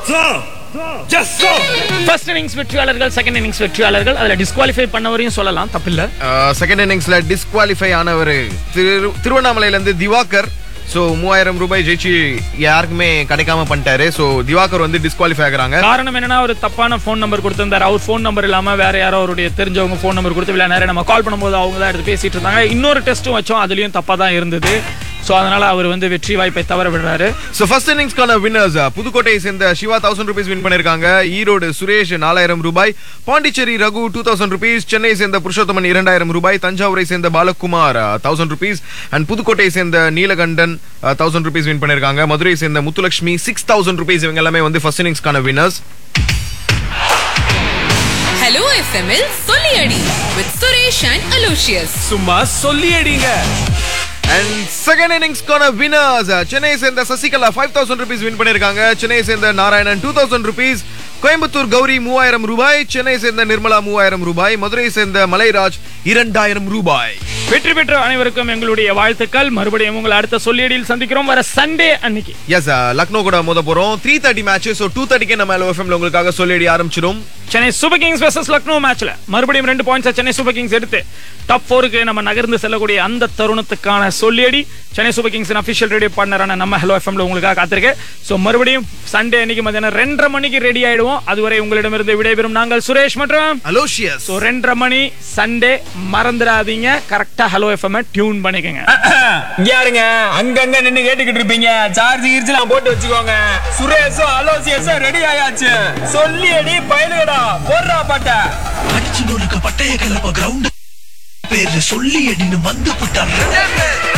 first innings வெற்றியாளர்கள் second innings வெற்றியாளர்கள் அதுல டிஸ்குவாலிஃபை பண்ணவரையும் சொல்லலாம் தப்பில்ல செகண்ட் இன்னிங்ஸ்ல டிஸ்குவாலிஃபை ஆனவர் திரு திருவண்ணாமலையில இருந்து திவாகர் சோ மூவாயிரம் ரூபாய் ஜெயிச்சு யாருக்குமே கிடைக்காம பண்ணிட்டாரு சோ திவாகர் வந்து டிஸ்குவாலிஃபை ஆகுறாங்க காரணம் என்னன்னா ஒரு தப்பான ஃபோன் நம்பர் கொடுத்திருந்தாரு அவர் ஃபோன் நம்பர் இல்லாம வேற யாரோ அவருடைய தெரிஞ்சவங்க ஃபோன் நம்பர் கொடுத்து விளையாட நேரம் நம்ம கால் பண்ணும்போது அவங்க தான் எடுத்து பேசிட்டு இருந்தாங்க இன்னொரு டெஸ்ட்டும் வச்சோம் அதுலயும் தப்பா தான் இருந்தது சோ அதனால அவர் வந்து வெற்றி வாய்ப்பை தவற விடுறாரு சோ ஃபர்ஸ்ட் இன்னிங்ஸ்க்கான வின்னர்ஸ் புதுக்கோட்டையை சேர்ந்த சிவா தௌசண்ட் ருபீஸ் வின் பண்ணிருக்காங்க ஈரோடு சுரேஷ் நாலாயிரம் ரூபாய் Pondicherry Raghu two thousand rupees Chennai சேர்ந்த புருஷோத்தமன் இரண்டாயிரம் ரூபாய் தஞ்சாவூரை சேர்ந்த பாலகுமார் தௌசண்ட் ருபீஸ் அண்ட் புதுக்கோட்டையை சேர்ந்த நீலகண்டன் தௌசண்ட் ருபீஸ் வின் பண்ணிருக்காங்க மதுரை சேர்ந்த முத்துலட்சுமி சிக்ஸ் தௌசண்ட் ருபீஸ் இவங்க எல்லாமே வந்து ஃபர்ஸ்ட் இன்னிங்ஸ்க்கான வின்னர்ஸ் ஹலோ எஃப்எம்எல் சொல்லி அடி வித் சுரேஷ் அண்ட் அலோஷியஸ் சும்மா சொல்லி அடிங்க அண்ட் செகண்ட் இன்னிங்ஸ்க்கான வினர்ஸ் சென்னை சேர்ந்த Sasikala five thousand rupees win பண்ணிருக்காங்க சென்னை சேர்ந்த Narayanan two thousand rupees Coimbatore Gowri மூவாயிரம் ரூபாய் சென்னை சேர்ந்த நிர்மலா மூவாயிரம் ரூபாய் மதுரை சேர்ந்த மலைராஜ் இரண்டாயிரம் ரூபாய் வெற்றி பெற்ற அனைவருக்கும் எங்களுடைய வாழ்த்துக்கள் மறுபடியும் உங்களை அடுத்த சொல்லியடியில் சந்திக்கிறோம் வர சண்டே அன்னைக்கு எஸ் லக்னோ கூட மோத போறோம் three thirty match so two தேர்ட்டிக்கு நம்ம எஃப்எம்ல உங்களுக்காக சொல்லி ஆரம்பிச்சிடும் Chennai super kings versus Lucknow மேட்ச்ல மறுபடியும் ரெண்டு பாயிண்ட்ஸ் சென்னை சூப்பர் கிங்ஸ் எடுத்து டாப் ஃபோருக்கு நம்ம நகர்ந்து செல்லக்கூடிய அந்த தருணத்துக்கான சொல்லியடி Chennai super kings official radio பார்ட்னரான நம்ம ஹலோ எஃப்எம்ல உங்களுக்காக காத்திருக்கு ஸோ மறுபடியும் சண்டே அன்னைக்கு மதியானம் ரெண்டரை மணிக்கு ரெடி ஆயிடுவோம் அதுவரை உங்களிடமிருந்து விடைபெறும் நாங்கள் சுரேஷ் மற்றும் அலோஷியஸ் ஸோ ரெண்டரை மணி சண்டே மறந்துடாதீங்க கரெக்டா ஹலோ எஃப்எம் டியூன் பண்ணிக்கோங்க இங்க யாருங்க அங்கங்க நின்னு கேட்டுக்கிட்டு இருப்பீங்க சார்ஜ் கீர்ச்லாம் போட்டு வச்சுக்கோங்க சுரேஷும் அலோசியஸும் ரெடி ஆயாச்சு சொல்லி அடி பயலுகடா போடுறா பாட்ட அடிச்சு நொறுக்க பட்டய கலப்ப கிரவுண்ட் பேர்ல சொல்லி அடின்னு வந்து விட்டாங்க